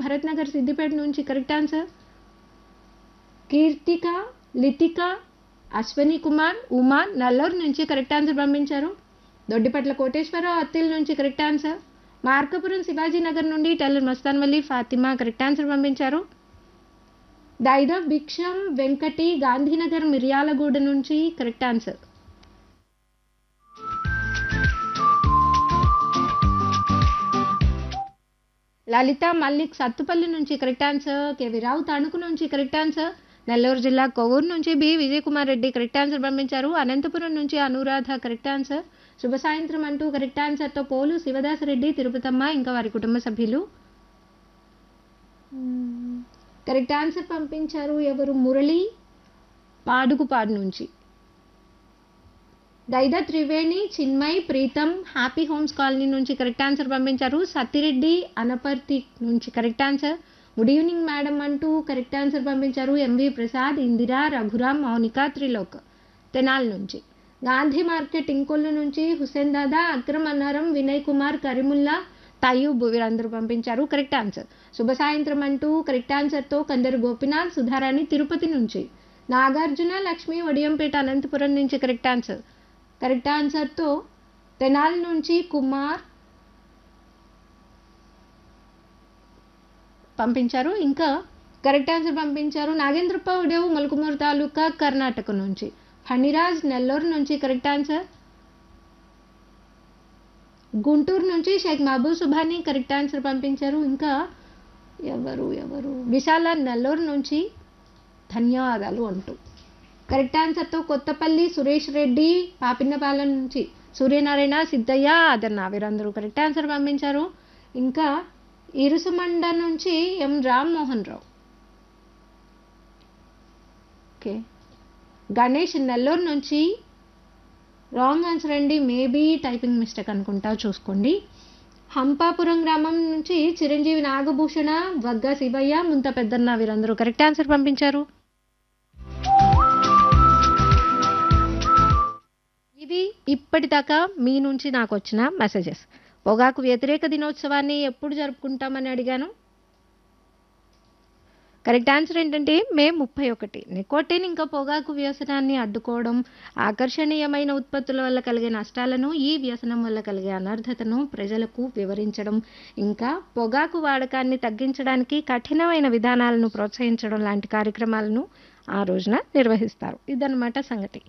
భరత్ నగర్ సిద్దిపేట నుంచి correct answer Keerthika Lithika Ashwini Kumar Uma Nalluru నుంచి correct answer పంపించారు దొడ్డిపట్ల కోటేశ్వరరావు అత్తిల్ నుంచి కరెక్ట్ ఆన్సర్ మార్కపురం శివాజీనగర్ నుండి tailor Mastanvalli Fatima correct answer పంపించారు దైద భిక్షం వెంకటి గాంధీనగర్ మిర్యాలగూడ నుంచి కరెక్ట్ ఆన్సర్ లలిత మల్లిక్ సత్తుపల్లి నుంచి correct answer KV Rao Tanuku నుంచి కరెక్ట్ ఆన్సర్ నెల్లూరు జిల్లా కొవ్వూరు నుంచి B Vijayakumar Reddy correct answer పంపించారు అనంతపురం నుంచి అనురాధ కరెక్ట్ ఆన్సర్ శుభ సాయంత్రం అంటూ కరెక్ట్ ఆన్సర్తో పోలు శివదాసరెడ్డి తిరుపతమ్మ ఇంకా వారి కుటుంబ సభ్యులు కరెక్ట్ ఆన్సర్ పంపించారు ఎవరు మురళి పాడుకుపాడు నుంచి Daida Triveni Chinmay Pritam happy homes colony నుంచి కరెక్ట్ ఆన్సర్ పంపించారు సత్తిరెడ్డి అనపర్తి నుంచి correct answer good evening madam అంటూ కరెక్ట్ ఆన్సర్ పంపించారు ఎంవి ప్రసాద్ ఇందిరా రఘురామ్ మౌనిక త్రిలోక్ తెనాల్ నుంచి గాంధీ మార్కెట్ ఇంకొల్లు నుంచి హుసేన్ దాదా అక్రమ్ అన్నారం వినయ్ కుమార్ కరీముల్లా తయ్యూబ్ వీరందరూ పంపించారు కరెక్ట్ ఆన్సర్ శుభ సాయంత్రం అంటూ కరెక్ట్ ఆన్సర్తో కందరు గోపినాథ్ సుధారాణి తిరుపతి నుంచి నాగార్జున లక్ష్మి వడియంపేట అనంతపురం నుంచి కరెక్ట్ ఆన్సర్ కరెక్ట్ ఆన్సర్తో తెనాల్ నుంచి కుమార్ పంపించారు ఇంకా కరెక్ట్ ఆన్సర్ పంపించారు నాగేంద్రప్ప ఉడేవు మలుకుమూరు తాలూకా కర్ణాటక నుంచి ఫణిరాజ్ నెల్లూరు నుంచి కరెక్ట్ ఆన్సర్ గుంటూరు నుంచి షేక్ మహబూబ్ సుభాని కరెక్ట్ ఆన్సర్ పంపించారు ఇంకా ఎవరు ఎవరు విశాల నెల్లూరు నుంచి ధన్యవాదాలు అంటూ కరెక్ట్ ఆన్సర్తో కొత్తపల్లి సురేష్ రెడ్డి పాపిన్నపాలెం నుంచి సూర్యనారాయణ సిద్ధయ్య అదన్న వీరందరూ కరెక్ట్ ఆన్సర్ పంపించారు ఇంకా ఇరుసుమండ నుంచి ఎం రామ్మోహన్ రావు ఓకే గణేష్ నెల్లూరు నుంచి రాంగ్ ఆన్సర్ అండి మేబీ టైపింగ్ మిస్టేక్ అనుకుంటా చూసుకోండి హంపాపురం గ్రామం నుంచి చిరంజీవి నాగభూషణ వగ్గ శివయ్య ముంత పెద్దన్న వీరందరూ కరెక్ట్ ఆన్సర్ పంపించారు ఇవి ఇప్పటిదాకా మీ నుంచి నాకు వచ్చిన మెసేజెస్ పొగాకు వ్యతిరేక దినోత్సవాన్ని ఎప్పుడు జరుపుకుంటామని అడిగాను కరెక్ట్ ఆన్సర్ ఏంటంటే మే ముప్పై ఒకటి నికోటిన్ ఇంకా పొగాకు వ్యసనాన్ని అడ్డుకోవడం ఆకర్షణీయమైన ఉత్పత్తుల వల్ల కలిగే నష్టాలను ఈ వ్యసనం వల్ల కలిగే అనర్హతను ప్రజలకు వివరించడం ఇంకా పొగాకు వాడకాన్ని తగ్గించడానికి కఠినమైన విధానాలను ప్రోత్సహించడం లాంటి కార్యక్రమాలను ఆ రోజున నిర్వహిస్తారు ఇదన్నమాట సంగతి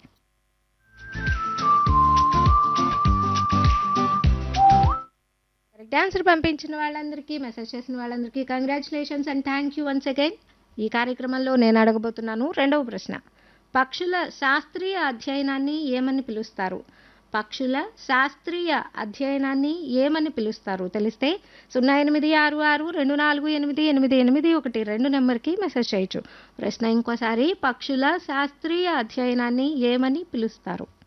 కరెక్ట్ ఆన్సర్ పంపించిన వాళ్ళందరికీ మెసేజ్ చేసిన వాళ్ళందరికీ congratulations and thank you once again ఈ కార్యక్రమంలో నేను అడగబోతున్నాను రెండవ ప్రశ్న పక్షుల శాస్త్రీయ అధ్యయనాన్ని ఏమని పిలుస్తారు పక్షుల శాస్త్రీయ అధ్యయనాన్ని ఏమని పిలుస్తారు తెలిస్తే సున్నా ఎనిమిది ఆరు ఆరు రెండు నాలుగు ఎనిమిది ఎనిమిది ఎనిమిది ఒకటి రెండు నెంబర్కి మెసేజ్ చేయొచ్చు ప్రశ్న ఇంకోసారి పక్షుల శాస్త్రీయ అధ్యయనాన్ని ఏమని పిలుస్తారు